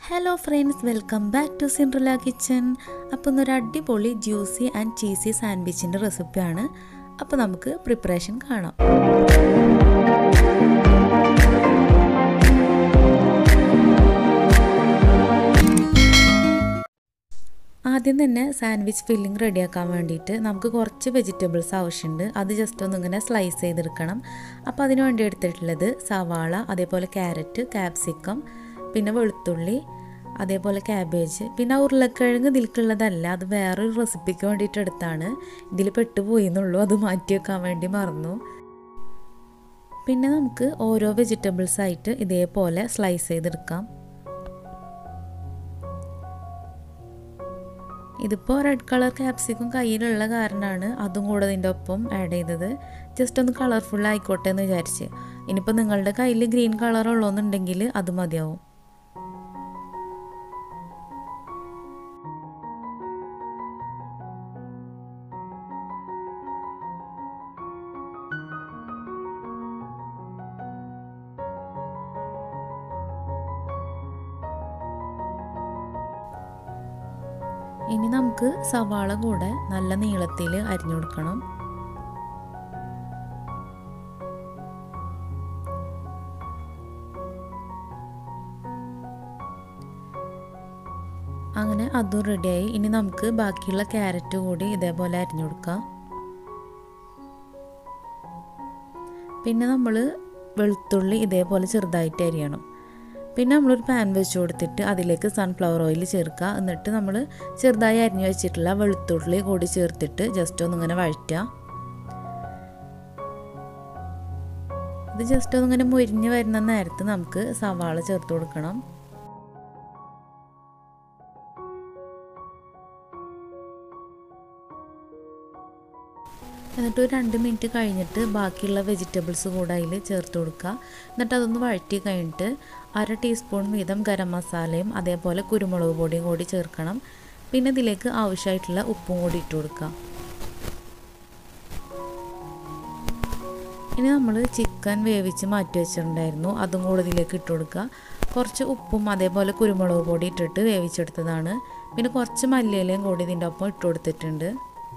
hello friends welcome back to Cinderella kitchen അപ്പോൾ ഇന്നൊരു അടിപൊളി ജ്യൂസി ആൻഡ് ചീസി സാൻഡ്വിച്ചിൻ്റെ റെസിപ്പിയാണ് അപ്പോൾ നമുക്ക് പ്രിപ്പറേഷൻ കാണാം ആദ്യം തന്നെ സാൻഡ്വിച്ച് ഫില്ലിംഗ് റെഡിയാക്കാൻ വേണ്ടിയിട്ട് നമുക്ക് കുറച്ച് വെജിറ്റബിൾസ് ആവശ്യമുണ്ട് അത് ജസ്റ്റ് ഒന്ന് ഇങ്ങനെ സ്ലൈസ് ചെയ്തെടുക്കണം അപ്പോൾ അതിന് വേണ്ടി എടുത്തിട്ടുള്ളത് സവാള അതേപോലെ ക്യാരറ്റ് ക്യാപ്സിക്കം പിന്നെ വെളുത്തുള്ളി അതേപോലെ ക്യാബേജ് പിന്നെ ഉരുളക്കിഴങ്ങ് ഇതിൽക്കുള്ളതല്ല അത് വേറൊരു റെസിപ്പിക്ക് വേണ്ടിയിട്ട് എടുത്താണ് ഇതിൽ പെട്ടുപോയി എന്നുള്ളൂ അത് മാറ്റി വെക്കാൻ വേണ്ടി മറന്നു പിന്നെ നമുക്ക് ഓരോ വെജിറ്റബിൾസ് ആയിട്ട് ഇതേപോലെ സ്ലൈസ് ചെയ്തെടുക്കാം ഇതിപ്പോൾ റെഡ് കളർ ക്യാപ്സിക്കും കയ്യിലുള്ള കാരണമാണ് അതും കൂടെ ഇതിൻ്റെ ഒപ്പം ആഡ് ചെയ്തത് ജസ്റ്റ് ഒന്ന് കളർഫുൾ ആയിക്കോട്ടെ എന്ന് വിചാരിച്ച് ഇനിയിപ്പോൾ നിങ്ങളുടെ കയ്യിൽ ഗ്രീൻ കളർ ഉള്ളതെന്നുണ്ടെങ്കിൽ അത് മതിയാവും ഇനി നമുക്ക് സവാള കൂടെ നല്ല നീളത്തിൽ അരിഞ്ഞു കൊടുക്കണം അങ്ങനെ അതും റെഡിയായി ഇനി നമുക്ക് ബാക്കിയുള്ള ക്യാരറ്റ് കൂടി ഇതേപോലെ അരിഞ്ഞു കൊടുക്കാം പിന്നെ നമ്മൾ വെളുത്തുള്ളി ഇതേപോലെ ചെറുതായിട്ട് അരിയണം പിന്നെ നമ്മളൊരു പാൻ വെച്ച് കൊടുത്തിട്ട് അതിലേക്ക് സൺഫ്ലവർ ഓയിൽ ചേർക്കുക എന്നിട്ട് നമ്മൾ ചെറുതായി അരിഞ്ഞു വെച്ചിട്ടുള്ള വെളുത്തുള്ളി കൂടി ചേർത്തിട്ട് ജസ്റ്റ് ഒന്നിങ്ങനെ വഴറ്റുക ഇത് ജസ്റ്റ് ഒന്നിങ്ങനെ മുരിഞ്ഞ് വരുന്ന നേരത്ത് നമുക്ക് സവാള ചേർത്ത് കൊടുക്കണം എന്നിട്ട് ഒരു രണ്ട് മിനിറ്റ് കഴിഞ്ഞിട്ട് ബാക്കിയുള്ള വെജിറ്റബിൾസ് കൂടെ അതിൽ ചേർത്ത് കൊടുക്കുക എന്നിട്ട് അതൊന്ന് വഴറ്റി കഴിഞ്ഞിട്ട് അര ടീസ്പൂൺ വീതം ഗരം മസാലയും അതേപോലെ കുരുമുളക് പൊടിയും കൂടി ചേർക്കണം പിന്നെ ഇതിലേക്ക് ആവശ്യമായിട്ടുള്ള ഉപ്പും കൂടി ഇട്ട് കൊടുക്കുക ഇനി നമ്മൾ ചിക്കൻ വേവിച്ച് മാറ്റി വെച്ചിട്ടുണ്ടായിരുന്നു അതും കൂടി ഇതിലേക്ക് ഇട്ട് കൊടുക്കുക കുറച്ച് ഉപ്പും അതേപോലെ കുരുമുളക് പൊടി ഇട്ടിട്ട് വേവിച്ചെടുത്തതാണ് പിന്നെ കുറച്ച് മല്ലിയിലയും കൂടി ഇതിൻ്റെ ഒപ്പം ഇട്ട് കൊടുത്തിട്ടുണ്ട്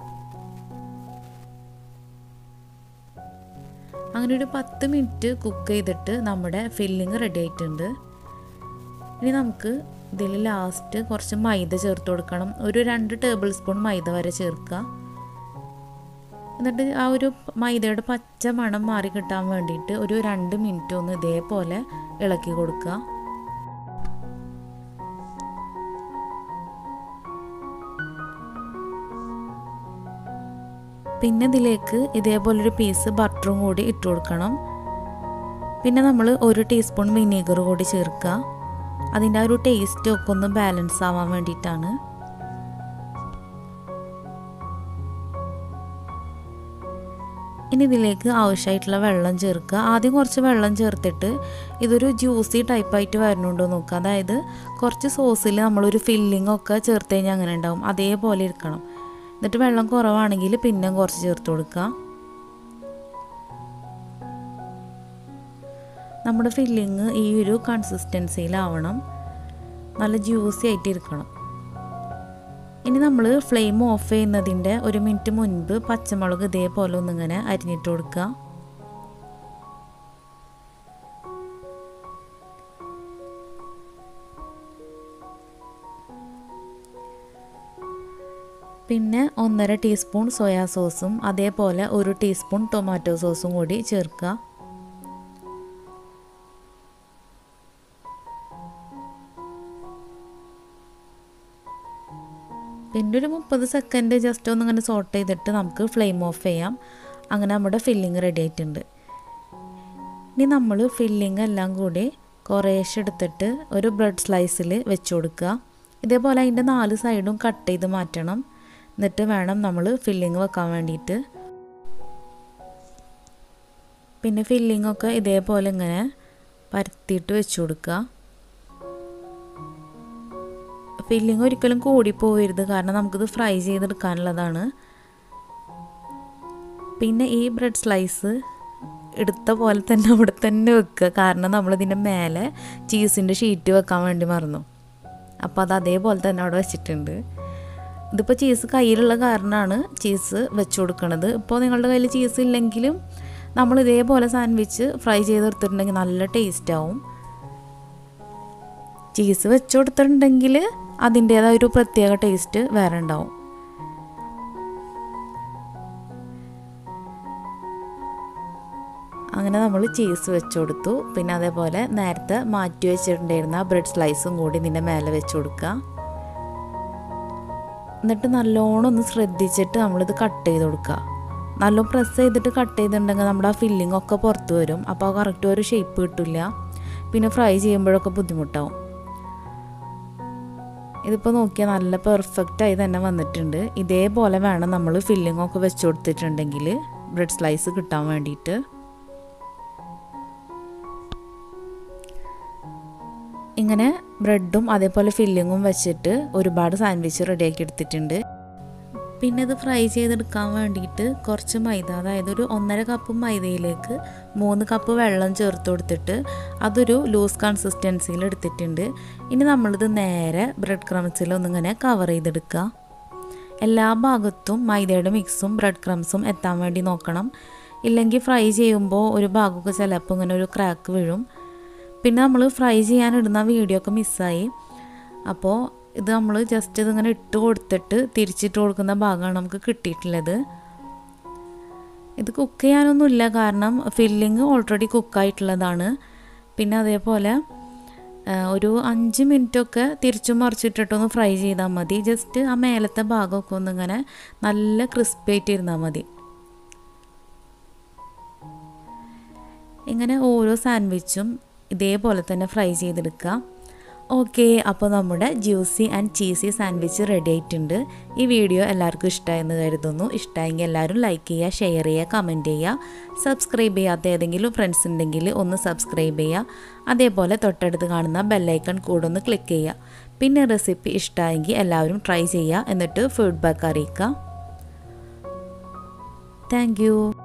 അങ്ങനെ ഒരു പത്ത് മിനിറ്റ് കുക്ക് ചെയ്തിട്ട് നമ്മുടെ ഫില്ലിങ് റെഡി ആയിട്ടുണ്ട് ഇനി നമുക്ക് ഇതിൽ ലാസ്റ്റ് കുറച്ച് മൈദ ചേർത്ത് കൊടുക്കണം ഒരു രണ്ട് ടേബിൾ സ്പൂൺ മൈദ വരെ ചേർക്കുക എന്നിട്ട് ആ ഒരു മൈദയുടെ പച്ച മണം മാറി കിട്ടാൻ വേണ്ടിയിട്ട് ഒരു രണ്ട് മിനിറ്റ് ഒന്ന് ഇതേപോലെ ഇളക്കി കൊടുക്കുക പിന്നെ ഇതിലേക്ക് ഇതേപോലൊരു പീസ് ബട്ടറും കൂടി ഇട്ട് കൊടുക്കണം പിന്നെ നമ്മൾ ഒരു ടീസ്പൂൺ വിനീഗർ കൂടി ചേർക്കുക അതിൻ്റെ ആ ഒരു ടേസ്റ്റ് ഒക്കെ ഒന്ന് ബാലൻസ് ആവാൻ വേണ്ടിയിട്ടാണ് ഇനി ഇതിലേക്ക് ആവശ്യമായിട്ടുള്ള വെള്ളം ചേർക്കുക ആദ്യം കുറച്ച് വെള്ളം ചേർത്തിട്ട് ഇതൊരു ജ്യൂസി ടൈപ്പായിട്ട് വരുന്നുണ്ടോ നോക്കുക അതായത് കുറച്ച് സോസിൽ നമ്മളൊരു ഫില്ലിംഗ് ഒക്കെ ചേർത്ത് കഴിഞ്ഞാൽ അങ്ങനെ ഉണ്ടാവും അതേപോലെ ഇരിക്കണം എന്നിട്ട് വെള്ളം കുറവാണെങ്കിൽ പിന്നെയും കുറച്ച് ചേർത്ത് കൊടുക്കുക നമ്മുടെ ഫില്ലിങ് ഈ ഒരു കൺസിസ്റ്റൻസിയിലാവണം നല്ല ജ്യൂസി ആയിട്ട് ഇരിക്കണം ഇനി നമ്മൾ ഫ്ലെയിം ഓഫ് ചെയ്യുന്നതിൻ്റെ ഒരു മിനിറ്റ് മുൻപ് പച്ചമുളക് ഇതേപോലെ ഒന്നിങ്ങനെ അരിഞ്ഞിട്ട് കൊടുക്കുക പിന്നെ ഒന്നര ടീസ്പൂൺ സോയാ സോസും അതേപോലെ ഒരു ടീസ്പൂൺ ടൊമാറ്റോ സോസും കൂടി ചേർക്കുക പിന്നെ ഒരു മുപ്പത് സെക്കൻഡ് ജസ്റ്റ് ഒന്ന് ഇങ്ങനെ സോട്ട് ചെയ്തിട്ട് നമുക്ക് ഫ്ലെയിം ഓഫ് ചെയ്യാം അങ്ങനെ നമ്മുടെ ഫില്ലിങ് റെഡി ആയിട്ടുണ്ട് ഇനി നമ്മൾ ഫില്ലിങ് എല്ലാം കൂടി കുറേശ്ശെ എടുത്തിട്ട് ഒരു ബ്രെഡ് സ്ലൈസിൽ വെച്ച് കൊടുക്കുക ഇതേപോലെ അതിൻ്റെ നാല് സൈഡും കട്ട് ചെയ്ത് മാറ്റണം എന്നിട്ട് വേണം നമ്മൾ ഫില്ലിങ് വെക്കാൻ വേണ്ടിയിട്ട് പിന്നെ ഫില്ലിംഗ് ഒക്കെ ഇതേപോലെ ഇങ്ങനെ പരത്തിയിട്ട് വെച്ച് കൊടുക്കുക ഫില്ലിങ് ഒരിക്കലും കൂടിപ്പോകരുത് കാരണം നമുക്കിത് ഫ്രൈ ചെയ്തെടുക്കാനുള്ളതാണ് പിന്നെ ഈ ബ്രെഡ് സ്ലൈസ് എടുത്ത പോലെ തന്നെ അവിടെ തന്നെ വെക്കുക കാരണം നമ്മളിതിൻ്റെ മേലെ ചീസിൻ്റെ ഷീറ്റ് വെക്കാൻ വേണ്ടി മറന്നു അപ്പോൾ അത് അതേപോലെ തന്നെ അവിടെ വെച്ചിട്ടുണ്ട് ഇതിപ്പോൾ ചീസ് കയ്യിലുള്ള കാരണമാണ് ചീസ് വെച്ച് കൊടുക്കുന്നത് ഇപ്പോൾ നിങ്ങളുടെ കയ്യിൽ ചീസ് ഇല്ലെങ്കിലും നമ്മൾ ഇതേപോലെ സാൻഡ്വിച്ച് ഫ്രൈ ചെയ്തെടുത്തിട്ടുണ്ടെങ്കിൽ നല്ല ടേസ്റ്റ് ആവും ചീസ് വെച്ച് കൊടുത്തിട്ടുണ്ടെങ്കിൽ അതിൻ്റേതായ ഒരു പ്രത്യേക ടേസ്റ്റ് വേറെ ഉണ്ടാവും അങ്ങനെ നമ്മൾ ചീസ് വെച്ച് കൊടുത്തു പിന്നെ അതേപോലെ നേരത്തെ മാറ്റി വെച്ചിട്ടുണ്ടായിരുന്ന ബ്രെഡ് സ്ലൈസും കൂടി ഇതിൻ്റെ മേലെ വെച്ച് കൊടുക്കുക എന്നിട്ട് നല്ലോണം ഒന്ന് ശ്രദ്ധിച്ചിട്ട് നമ്മളിത് കട്ട് ചെയ്ത് കൊടുക്കുക നല്ല പ്രസ് ചെയ്തിട്ട് കട്ട് ചെയ്തിട്ടുണ്ടെങ്കിൽ നമ്മുടെ ആ ഫില്ലിംഗ് ഒക്കെ പുറത്ത് വരും അപ്പോൾ കറക്റ്റ് ഒരു ഷേപ്പ് കിട്ടില്ല പിന്നെ ഫ്രൈ ചെയ്യുമ്പോഴൊക്കെ ബുദ്ധിമുട്ടാവും ഇതിപ്പോൾ നോക്കിയാൽ നല്ല പെർഫെക്റ്റായി തന്നെ വന്നിട്ടുണ്ട് ഇതേപോലെ വേണം നമ്മൾ ഫില്ലിംഗ് ഒക്കെ വെച്ച് കൊടുത്തിട്ടുണ്ടെങ്കിൽ ബ്രെഡ് സ്ലൈസ് കിട്ടാൻ വേണ്ടിയിട്ട് ഇങ്ങനെ ബ്രെഡും അതേപോലെ ഫില്ലിങ്ങും വെച്ചിട്ട് ഒരുപാട് സാൻഡ്വിച്ച് റെഡിയാക്കി എടുത്തിട്ടുണ്ട് പിന്നെ ഇത് ഫ്രൈ ചെയ്തെടുക്കാൻ വേണ്ടിയിട്ട് കുറച്ച് മൈദ അതായത് ഒരു ഒന്നര കപ്പ് മൈദയിലേക്ക് മൂന്ന് കപ്പ് വെള്ളം ചേർത്ത് കൊടുത്തിട്ട് അതൊരു ലൂസ് കൺസിസ്റ്റൻസിയിൽ എടുത്തിട്ടുണ്ട് ഇനി നമ്മളിത് നേരെ ബ്രെഡ് ക്രംസിൽ ഒന്നിങ്ങനെ കവർ ചെയ്തെടുക്കുക എല്ലാ ഭാഗത്തും മൈദയുടെ മിക്സും ബ്രെഡ് ക്രംസും എത്താൻ വേണ്ടി നോക്കണം ഇല്ലെങ്കിൽ ഫ്രൈ ചെയ്യുമ്പോൾ ഒരു ഭാഗമൊക്കെ ചിലപ്പോൾ ഇങ്ങനെ ഒരു ക്രാക്ക് വീഴും പിന്നെ നമ്മൾ ഫ്രൈ ചെയ്യാനിടുന്ന വീഡിയോ ഒക്കെ മിസ്സായി അപ്പോൾ ഇത് നമ്മൾ ജസ്റ്റ് ഇതിങ്ങനെ ഇട്ട് കൊടുത്തിട്ട് തിരിച്ചിട്ട് കൊടുക്കുന്ന ഭാഗമാണ് നമുക്ക് കിട്ടിയിട്ടുള്ളത് ഇത് കുക്ക് ചെയ്യാനൊന്നുമില്ല കാരണം ഫില്ലിങ് ഓൾറെഡി കുക്കായിട്ടുള്ളതാണ് പിന്നെ അതേപോലെ ഒരു അഞ്ച് മിനിറ്റൊക്കെ തിരിച്ചും മറിച്ചിട്ടിട്ടൊന്ന് ഫ്രൈ ചെയ്താൽ മതി ജസ്റ്റ് ആ മേലത്തെ ഭാഗമൊക്കെ ഒന്നിങ്ങനെ നല്ല ക്രിസ്പി ഇരുന്നാൽ മതി ഇങ്ങനെ ഓരോ സാൻഡ്വിച്ചും ഇതേപോലെ തന്നെ ഫ്രൈ ചെയ്തെടുക്കുക ഓക്കെ അപ്പോൾ നമ്മുടെ juicy and cheesy sandwich ready ആയിട്ടുണ്ട് ഈ വീഡിയോ എല്ലാവർക്കും ഇഷ്ടമായെന്ന് കരുതുന്നു ഇഷ്ടമായെങ്കിൽ എല്ലാവരും ലൈക്ക് ചെയ്യുക ഷെയർ ചെയ്യുക കമൻറ്റ് ചെയ്യുക സബ്സ്ക്രൈബ് ചെയ്യാത്ത ഏതെങ്കിലും ഫ്രണ്ട്സ് ഉണ്ടെങ്കിൽ ഒന്ന് സബ്സ്ക്രൈബ് ചെയ്യുക അതേപോലെ തൊട്ടടുത്ത് കാണുന്ന ബെല്ലൈക്കൺ കൂടെ ഒന്ന് ക്ലിക്ക് ചെയ്യുക പിന്നെ റെസിപ്പി ഇഷ്ടമായെങ്കിൽ എല്ലാവരും ട്രൈ ചെയ്യുക എന്നിട്ട് ഫീഡ്ബാക്ക് അറിയിക്കുക താങ്ക്